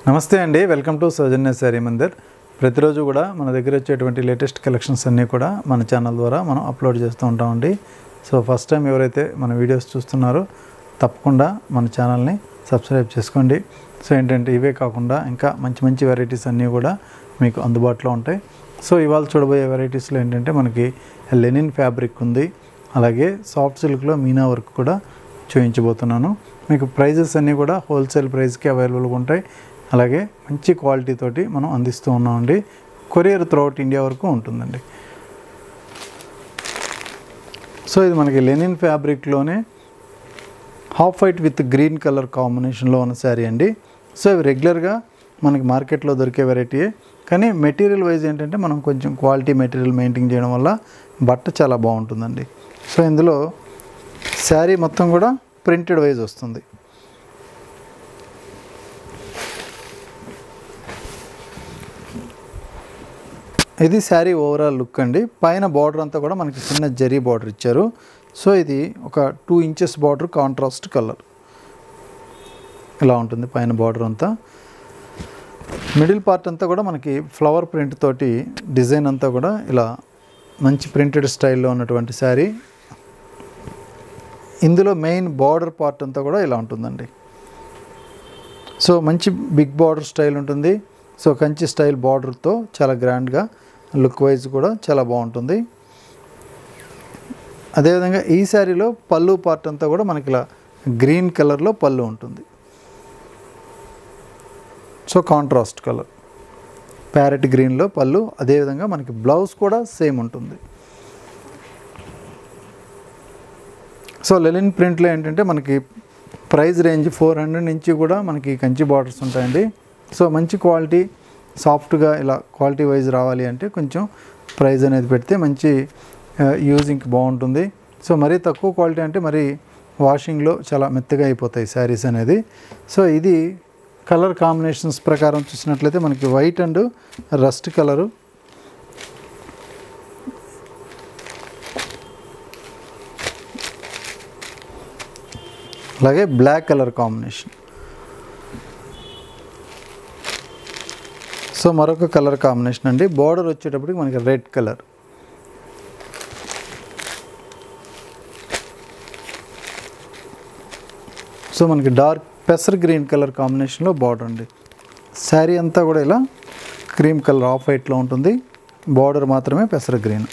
నమస్తే అండి welcome to Soujanya sari Mandir ప్రతిరోజు కూడా మన దగ్గర వచ్చేటువంటి లేటెస్ట్ కలెక్షన్స్ అన్నీ కూడా మన ఛానల్ ద్వారా మనం అప్లోడ్ చేస్తూ ఉంటామండి సో ఫస్ట్ టైం ఎవరైతే మన వీడియోస్ చూస్తున్నారో తప్పకుండా మన ఛానల్ని సబ్స్క్రైబ్ చేసుకోండి సో ఏంటంటే ఇవే కాకుండా ఇంకా మంచి మంచి వెరైటీస్ అన్నీ కూడా మీకు అందుబాటులో ఉంటాయి సో ఇవాళ చూడబోయే వెరైటీస్లో ఏంటంటే మనకి లెనిన్ ఫ్యాబ్రిక్ ఉంది అలాగే సాఫ్ట్ సిల్క్లో మీనా వర్క్ కూడా చూపించబోతున్నాను మీకు ప్రైజెస్ అన్నీ కూడా హోల్సేల్ ప్రైస్కి అవైలబుల్గా ఉంటాయి అలాగే మంచి క్వాలిటీ తోటి మనం అందిస్తూ ఉన్నామండి కొరియర్ త్రూఅవుట్ ఇండియా వరకు ఉంటుందండి సో ఇది మనకి లెనిన్ ఫ్యాబ్రిక్లోనే half white with green colour కాంబినేషన్లో ఉన్న శారీ అండి సో ఇవి రెగ్యులర్గా మనకి మార్కెట్లో దొరికే వెరైటీయే కానీ మెటీరియల్ వైజ్ ఏంటంటే మనం కొంచెం క్వాలిటీ మెటీరియల్ మెయింటైన్ చేయడం వల్ల బట్ట చాలా బాగుంటుందండి సో ఇందులో శారీ మొత్తం కూడా ప్రింటెడ్ వైజ్ వస్తుంది ఇది శారీ ఓవరాల్ లుక్ అండి పైన బార్డర్ అంతా కూడా మనకి చిన్న జరీ బార్డర్ ఇచ్చారు సో ఇది ఒక two inches border contrast colour ఇలా ఉంటుంది పైన బార్డర్ అంతా మిడిల్ పార్ట్ అంతా కూడా మనకి ఫ్లవర్ ప్రింట్ తోటి డిజైన్ అంతా కూడా ఇలా మంచి ప్రింటెడ్ స్టైల్లో ఉన్నటువంటి శారీ ఇందులో మెయిన్ బార్డర్ పార్ట్ అంతా కూడా ఇలా ఉంటుందండి సో మంచి బిగ్ బార్డర్ స్టైల్ ఉంటుంది సో కంచి స్టైల్ బార్డర్తో చాలా గ్రాండ్గా లుక్ వైజ్ కూడా చాలా బాగుంటుంది అదేవిధంగా ఈ శారీలో పళ్ళు పార్ట్ అంతా కూడా మనకి ఇలా గ్రీన్ కలర్లో పళ్ళు ఉంటుంది సో కాంట్రాస్ట్ కలర్ ప్యారెట్ గ్రీన్లో పళ్ళు అదేవిధంగా మనకి బ్లౌజ్ కూడా సేమ్ ఉంటుంది సో లెలిన్ ప్రింట్లో ఏంటంటే మనకి ప్రైస్ రేంజ్ ఫోర్ హండ్రెడ్ నుంచి కూడా మనకి కంచి బార్డర్స్ ఉంటాయండి సో మంచి క్వాలిటీ సాఫ్ట్గా ఇలా క్వాలిటీ వైజ్ రావాలి అంటే కొంచెం ప్రైస్ అనేది పెడితే మంచి యూజింగ్కి బాగుంటుంది సో మరీ తక్కువ క్వాలిటీ అంటే మరి వాషింగ్లో చాలా మెత్తగా అయిపోతాయి శారీస్ అనేది సో ఇది కలర్ కాంబినేషన్స్ ప్రకారం చూసినట్లయితే మనకి వైట్ అండ్ రస్ట్ కలరు అలాగే బ్లాక్ కలర్ కాంబినేషన్ సో మరొక కలర్ కాంబినేషన్ అండి బార్డర్ వచ్చేటప్పటికి మనకి రెడ్ కలర్ సో మనకి డార్క్ పెసర్ గ్రీన్ కలర్ కాంబినేషన్లో బార్డర్ అండి శారీ అంతా కూడా ఇలా క్రీమ్ కలర్ ఆఫ్ వైట్లో ఉంటుంది బార్డర్ మాత్రమే పెసర్ green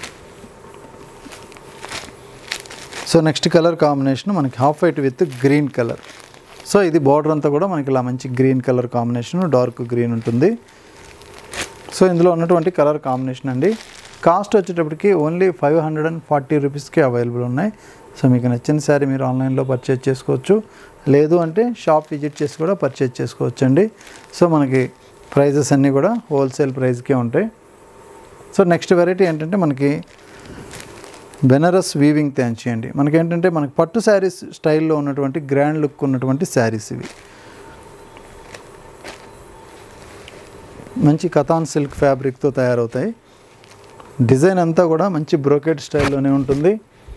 so next colour combination మనకి half white with green colour so ఇది బార్డర్ అంతా కూడా మనకి ఇలా మంచి green colour combination dark green ఉంటుంది సో ఇందులో ఉన్నటువంటి కలర్ కాంబినేషన్ అండి కాస్ట్ వచ్చేటప్పటికి only five hundred and forty రూపీస్కి అవైలబుల్ ఉన్నాయి సో మీకు నచ్చిన శారీ మీరు ఆన్లైన్లో పర్చేజ్ చేసుకోవచ్చు లేదు అంటే షాప్ విజిట్ చేసి కూడా పర్చేజ్ చేసుకోవచ్చు అండి సో మనకి ప్రైజెస్ అన్నీ కూడా హోల్సేల్ ప్రైస్కే ఉంటాయి సో నెక్స్ట్ వెరైటీ ఏంటంటే మనకి బెనారస్ వీవింగ్ త్యాంచి అండి మనకేంటంటే మనకి పట్టు శారీస్ స్టైల్లో ఉన్నటువంటి గ్రాండ్ లుక్ ఉన్నటువంటి శారీస్ ఇవి మంచి కథాన్ సిల్క్ ఫ్యాబ్రిక్తో తయారవుతాయి డిజైన్ అంతా కూడా మంచి బ్రోకెట్ స్టైల్లోనే ఉంటుంది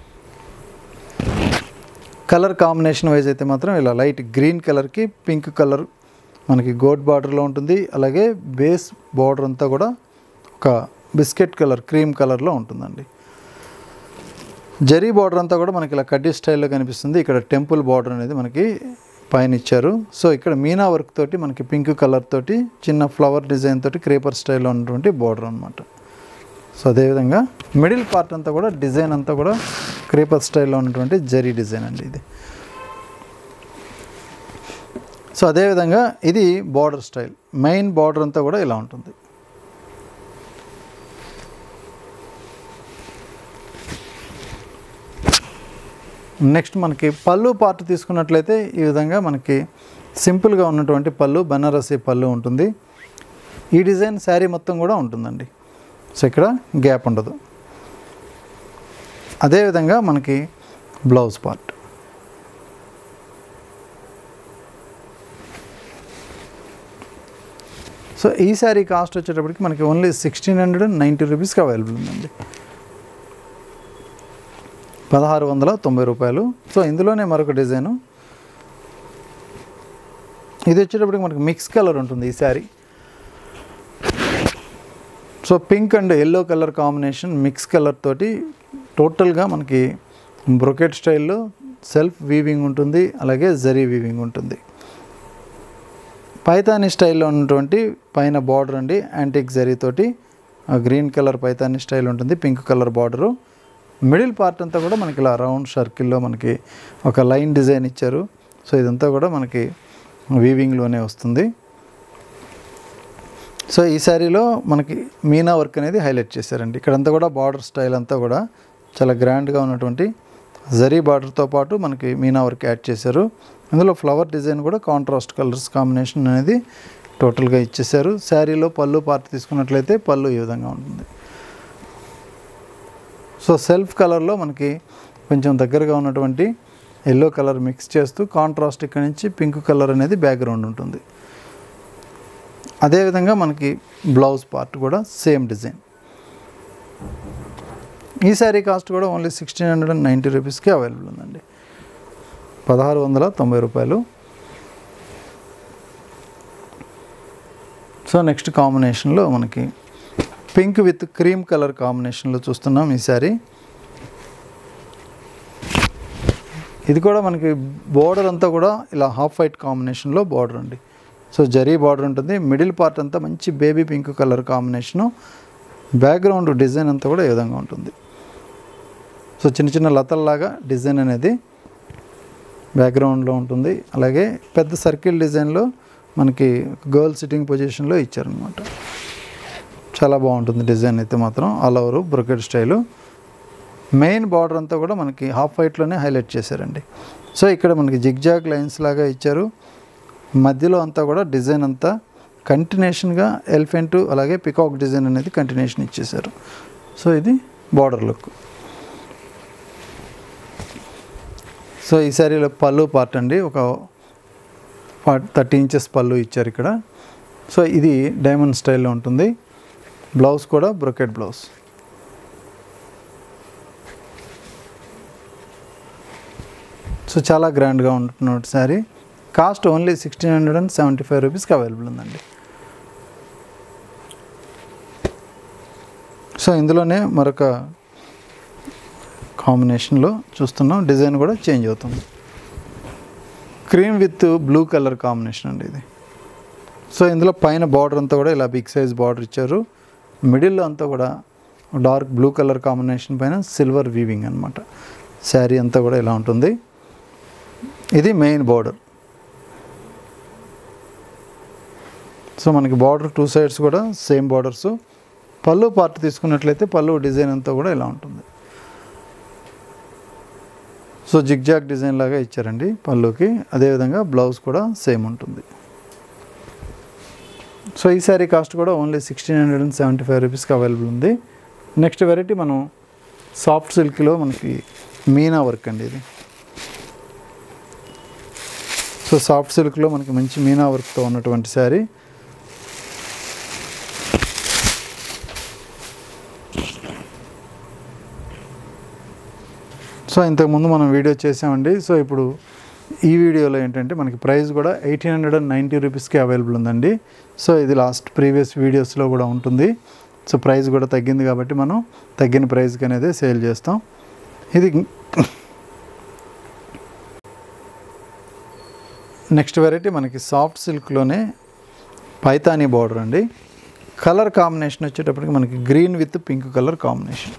కలర్ కాంబినేషన్ వైజ్ అయితే మాత్రం ఇలా లైట్ గ్రీన్ కలర్కి పింక్ కలర్ మనకి గోడ్ బార్డర్లో ఉంటుంది అలాగే బేస్ బార్డర్ అంతా కూడా ఒక బిస్కెట్ కలర్ క్రీమ్ కలర్లో ఉంటుందండి జరీ బార్డర్ అంతా కూడా మనకి ఇలా కడ్డీ స్టైల్లో కనిపిస్తుంది ఇక్కడ టెంపుల్ బార్డర్ అనేది మనకి పైన ఇచ్చారు సో ఇక్కడ మీనా వర్క్ తోటి మనకి పింక్ కలర్ తోటి చిన్న ఫ్లవర్ డిజైన్ తోటి క్రేపర్ స్టైల్లో ఉన్నటువంటి బార్డర్ అనమాట సో అదేవిధంగా మిడిల్ పార్ట్ అంతా కూడా డిజైన్ అంతా కూడా క్రేపర్ స్టైల్లో ఉన్నటువంటి జరీ డిజైన్ అండి ఇది సో అదేవిధంగా ఇది బార్డర్ స్టైల్ మెయిన్ బార్డర్ అంతా కూడా ఇలా ఉంటుంది నెక్స్ట్ మనకి పళ్ళు పార్ట్ తీసుకున్నట్లయితే ఈ విధంగా మనకి సింపుల్గా ఉన్నటువంటి పళ్ళు బనారసి పళ్ళు ఉంటుంది ఈ డిజైన్ శారీ మొత్తం కూడా ఉంటుందండి సో ఇక్కడ గ్యాప్ ఉండదు అదేవిధంగా మనకి బ్లౌజ్ పార్ట్ సో ఈ శారీ కాస్ట్ వచ్చేటప్పటికి మనకి only sixteen hundred and ninety రూపీస్కి అవైలబుల్ ఉందండి పదహారు వందల తొంభై రూపాయలు సో ఇందులోనే మరొక డిజైను ఇది వచ్చేటప్పటికి మనకి మిక్స్ కలర్ ఉంటుంది ఈ sari so pink and yellow colour combination mix colour తోటి టోటల్గా మనకి బ్రొకెట్ స్టైల్లో సెల్ఫ్ వీవింగ్ ఉంటుంది అలాగే జరీ వీవింగ్ ఉంటుంది పైతాని స్టైల్లో ఉన్నటువంటి పైన బార్డర్ అండి యాంటిక్ జరీ తోటి గ్రీన్ కలర్ పైతాని స్టైల్ ఉంటుంది pink colour border middle part అంతా కూడా మనకి ఇలా రౌండ్ సర్కిల్లో మనకి ఒక లైన్ డిజైన్ ఇచ్చారు సో ఇదంతా కూడా మనకి వీవింగ్లోనే వస్తుంది సో ఈ శారీలో మనకి మీనా వర్క్ అనేది హైలైట్ చేశారండి ఇక్కడంతా కూడా బార్డర్ స్టైల్ అంతా కూడా చాలా గ్రాండ్గా ఉన్నటువంటి జరీ బార్డర్తో పాటు మనకి మీనా వర్క్ యాడ్ చేశారు ఇందులో ఫ్లవర్ డిజైన్ కూడా కాంట్రాస్ట్ కలర్స్ కాంబినేషన్ అనేది టోటల్గా ఇచ్చేసారు శారీలో పళ్ళు పార్ట్ తీసుకున్నట్లయితే పళ్ళు ఈ విధంగా ఉంటుంది సో సెల్ఫ్ కలర్లో మనకి కొంచెం దగ్గరగా ఉన్నటువంటి ఎల్లో కలర్ మిక్స్ చేస్తూ కాంట్రాస్ట్ ఇక్కడ నుంచి పింక్ కలర్ అనేది బ్యాక్గ్రౌండ్ ఉంటుంది అదేవిధంగా మనకి బ్లౌజ్ పార్ట్ కూడా సేమ్ డిజైన్ ఈ శారీ కాస్ట్ కూడా only sixteen hundred and ninety రూపీస్కి అవైలబుల్ ఉందండి పదహారు వందల తొంభై రూపాయలు సో నెక్స్ట్ కాంబినేషన్లో మనకి పింక్ విత్ క్రీమ్ కలర్ కాంబినేషన్లో చూస్తున్నాం ఈ శారీ ఇది కూడా మనకి బోర్డర్ అంతా కూడా ఇలా హాఫ్ వైట్ కాంబినేషన్లో బార్డర్ అండి సో జరీ బార్డర్ ఉంటుంది మిడిల్ పార్ట్ అంతా మంచి baby pink colour combination background design అంతా కూడా ఈ విధంగా ఉంటుంది సో చిన్న చిన్న లతల్లాగా డిజైన్ అనేది బ్యాక్గ్రౌండ్లో ఉంటుంది అలాగే పెద్ద సర్కిల్ డిజైన్లో మనకి గర్ల్ సిట్టింగ్ పొజిషన్లో ఇచ్చారనమాట చాలా బాగుంటుంది డిజైన్ అయితే మాత్రం all over brocade style main border అంతా కూడా మనకి హాఫ్ వైట్లోనే హైలైట్ చేశారండి సో ఇక్కడ మనకి జిగ్జాగ్ లైన్స్ లాగా ఇచ్చారు మధ్యలో అంతా కూడా డిజైన్ అంతా కంటిన్యూషన్గా ఎలిఫెంట్ అలాగే పికాక్ డిజైన్ అనేది కంటిన్యూషన్ ఇచ్చేసారు సో ఇది బార్డర్ లుక్ సో ఈ శారీలో పళ్ళు పార్ట్ అండి ఒక థర్టీ ఇంచెస్ పళ్ళు ఇచ్చారు ఇక్కడ సో ఇది డైమండ్ స్టైల్లో ఉంటుంది బ్లౌజ్ కూడా బ్రొకెట్ బ్లౌజ్ సో చాలా గ్రాండ్గా ఉంటున్న sari cost only sixteen hundred and seventy five రూపీస్కి అవైలబుల్ ఉందండి సో ఇందులోనే మరొక కాంబినేషన్లో చూస్తున్నాం డిజైన్ కూడా చేంజ్ అవుతుంది cream with blue colour combination అండి ఇది సో ఇందులో పైన బార్డర్ అంతా కూడా ఇలా బిగ్ సైజ్ బార్డర్ ఇచ్చారు మిడిల్లో అంతా కూడా డార్క్ బ్లూ కలర్ కాంబినేషన్ పైన సిల్వర్ వీవింగ్ అనమాట శారీ అంతా కూడా ఇలా ఉంటుంది ఇది మెయిన్ బార్డర్ సో మనకి బార్డర్ టూ సైడ్స్ కూడా సేమ్ బార్డర్స్ పళ్ళు పార్ట్ తీసుకున్నట్లయితే పళ్ళు డిజైన్ అంతా కూడా ఇలా ఉంటుంది సో జిగ్జాగ్ డిజైన్ లాగా ఇచ్చారండి పళ్ళుకి అదేవిధంగా బ్లౌజ్ కూడా సేమ్ ఉంటుంది సో ఈ శారీ కాస్ట్ కూడా only sixteen hundred and seventy five రూపీస్కి అవైలబుల్ ఉంది నెక్స్ట్ వెరైటీ మనం సాఫ్ట్ సిల్క్లో మనకి మీనా వర్క్ అండి ఇది సో సాఫ్ట్ సిల్క్లో మనకి మంచి మీనా వర్క్తో ఉన్నటువంటి శారీ సో ఇంతకుముందు మనం వీడియో చేసామండి సో ఇప్పుడు ఈ వీడియోలో ఏంటంటే మనకి ప్రైస్ కూడా ఎయిటీన్ హండ్రెడ్ అండ్ నైంటీ రూపీస్కి అవైలబుల్ ఉందండి సో ఇది లాస్ట్ ప్రీవియస్ వీడియోస్లో కూడా ఉంటుంది సో ప్రైస్ కూడా తగ్గింది కాబట్టి మనం తగ్గిన ప్రైస్కి అనేది సేల్ చేస్తాం ఇది నెక్స్ట్ వెరైటీ మనకి సాఫ్ట్ సిల్క్లోనే పైతానీ బార్డర్ అండి కలర్ కాంబినేషన్ వచ్చేటప్పటికి మనకి green with pink colour combination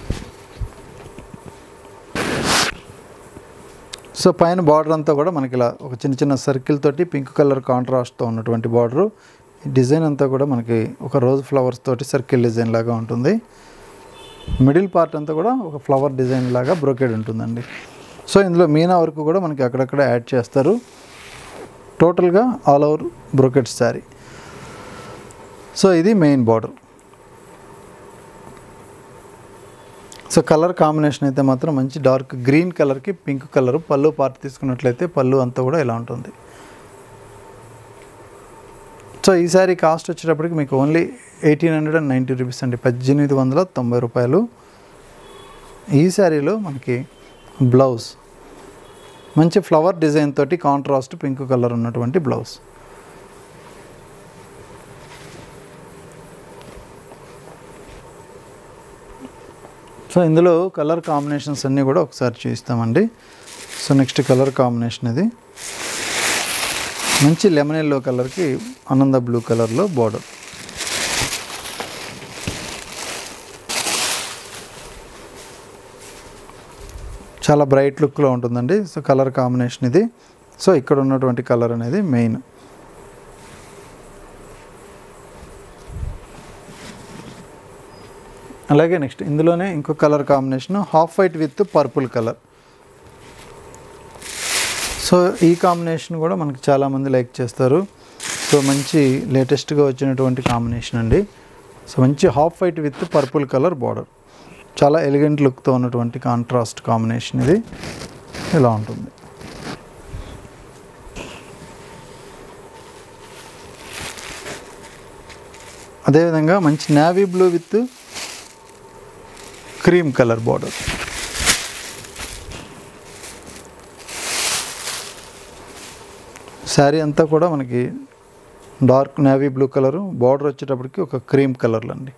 so పైన బార్డర్ అంతా కూడా మనకి ఇలా ఒక చిన్న చిన్న సర్కిల్ తోటి పింక్ కలర్ కాంట్రాస్ట్తో ఉన్నటువంటి బార్డరు డిజైన్ అంతా కూడా మనకి ఒక రోజ్ ఫ్లవర్స్ తోటి సర్కిల్ డిజైన్ లాగా ఉంటుంది మిడిల్ పార్ట్ అంతా కూడా ఒక ఫ్లవర్ డిజైన్ లాగా బ్రోకెడ్ ఉంటుందండి సో ఇందులో మీనా వర్క్ కూడా మనకి అక్కడక్కడ యాడ్ చేస్తారు టోటల్గా all over brocade sari so ఇది main border so colour combination అయితే మాత్రం మంచి డార్క్ గ్రీన్ కలర్కి పింక్ కలర్ పళ్ళు పార్ట్ తీసుకున్నట్లయితే పళ్ళు అంతా కూడా ఇలా ఉంటుంది సో ఈ సారీ కాస్ట్ వచ్చేటప్పటికి మీకు only eighteen hundred and ninety rupees అండి పద్దెనిమిది వందల తొంభై రూపాయలు ఈ శారీలో మనకి బ్లౌజ్ మంచి ఫ్లవర్ డిజైన్ తోటి కాంట్రాస్ట్ పింక్ కలర్ ఉన్నటువంటి బ్లౌజ్ సో ఇందులో కలర్ కాంబినేషన్స్ అన్నీ కూడా ఒకసారి చూస్తామండి సో నెక్స్ట్ కలర్ కాంబినేషన్ ఇది మంచి లెమన్ ఎల్లో కలర్కి ఆనంద బ్లూ కలర్లో బార్డర్ చాలా బ్రైట్ లుక్లో ఉంటుందండి సో కలర్ కాంబినేషన్ ఇది సో ఇక్కడ ఉన్నటువంటి కలర్ అనేది మెయిన్ అలాగే నెక్స్ట్ ఇందులోనే ఇంకో colour combination half white with purple colour so ఈ కాంబినేషన్ కూడా మనకి చాలామంది లైక్ చేస్తారు సో మంచి లేటెస్ట్గా వచ్చినటువంటి కాంబినేషన్ అండి సో మంచి half white with purple colour border చాలా ఎలిగెంట్ లుక్తో ఉన్నటువంటి కాంట్రాస్ట్ కాంబినేషన్ ఇది ఇలా ఉంటుంది అదేవిధంగా మంచి navy blue with cream colour border sari అంతా కూడా మనకి dark navy blue colour border వచ్చేటప్పటికి ఒక క్రీమ్ కలర్లో అండి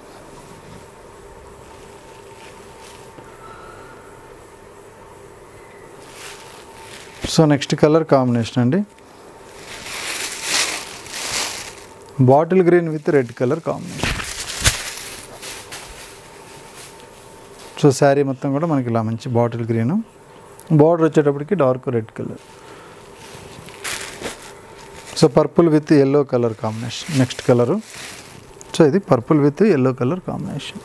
సో నెక్స్ట్ కలర్ కాంబినేషన్ అండి bottle green with red colour combination so sari మొత్తం కూడా మనకి ఇలా మంచి బాటిల్ గ్రీన్ బార్డర్ వచ్చేటప్పటికి dark red colour so purple with yellow colour combination next colour so ఇది purple with yellow colour combination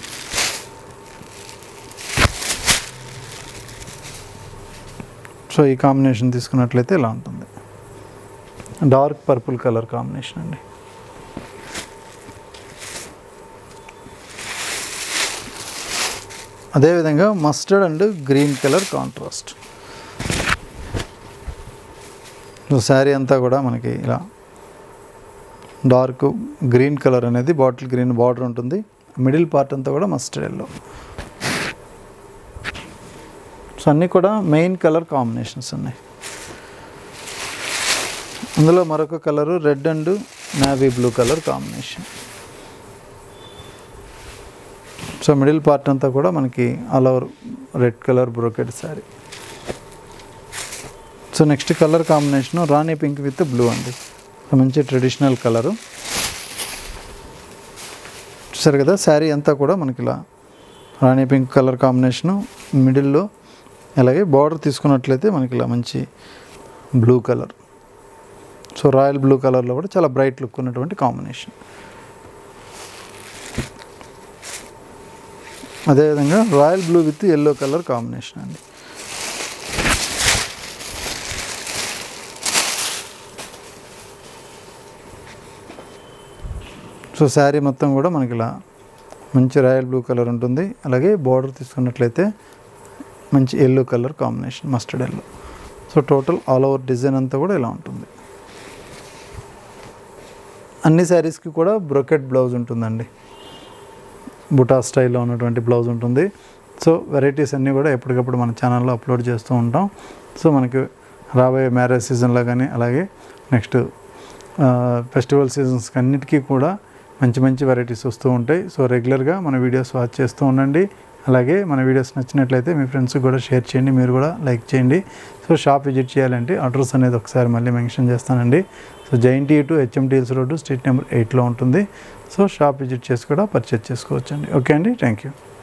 so ఈ combination తీసుకున్నట్లయితే ఇలా ఉంటుంది డార్క్ పర్పుల్ కలర్ కాంబినేషన్ అండి అదేవిధంగా mustard and green colour contrast so sari అంతా కూడా మనకి ఇలా డార్క్ గ్రీన్ కలర్ అనేది బాటిల్ గ్రీన్ బార్డర్ ఉంటుంది మిడిల్ పార్ట్ అంతా కూడా మస్టర్డ్ ఎల్లో సో అన్నీ కూడా మెయిన్ కలర్ కాంబినేషన్స్ ఉన్నాయి అందులో మరొక colour red and navy blue colour combination so middle part అంతా కూడా మనకి all over red colour brocade sari so next colour combination rani pink with blue అండి సో మంచి ట్రెడిషనల్ కలరు చూసారు కదా శారీ అంతా కూడా మనకి ఇలా రాణి పింక్ కలర్ కాంబినేషను మిడిల్లో అలాగే బార్డర్ తీసుకున్నట్లయితే మనకి ఇలా మంచి blue colour so royal blue కలర్లో కూడా చాలా బ్రైట్ లుక్ ఉన్నటువంటి కాంబినేషన్ అదేవిధంగా royal blue with yellow colour combination అండి సో శారీ మొత్తం కూడా మనకి ఇలా మంచి రాయల్ బ్లూ కలర్ ఉంటుంది అలాగే బార్డర్ తీసుకున్నట్లయితే మంచి yellow colour combination mustard yellow so total all over design అంతా కూడా ఇలా ఉంటుంది అన్ని శారీస్కి కూడా బ్రొకెట్ బ్లౌజ్ ఉంటుందండి బుటా స్టైల్లో ఉన్నటువంటి బ్లౌజ్ ఉంటుంది సో వెరైటీస్ అన్నీ కూడా ఎప్పటికప్పుడు మన ఛానల్లో అప్లోడ్ చేస్తూ ఉంటాం సో మనకి రాబోయే మ్యారేజ్ సీజన్లో కానీ అలాగే నెక్స్ట్ ఫెస్టివల్ సీజన్స్ అన్నిటికీ కూడా మంచి మంచి వెరైటీస్ వస్తూ ఉంటాయి సో రెగ్యులర్గా మన వీడియోస్ వాచ్ చేస్తూ ఉండండి అలాగే మన వీడియోస్ నచ్చినట్లయితే మీ ఫ్రెండ్స్కి కూడా షేర్ చేయండి మీరు కూడా లైక్ చేయండి సో షాప్ విజిట్ చేయాలంటే అడ్రస్ అనేది ఒకసారి మళ్ళీ మెన్షన్ చేస్తానండి సో జైంటీ టు హెచ్ఎంటీఎల్స్ రోడ్డు స్ట్రీట్ నెంబర్ ఎయిట్లో ఉంటుంది సో షాప్ విజిట్ చేసి కూడా పర్చేజ్ చేసుకోవచ్చండి ఓకే అండి థ్యాంక్ యూ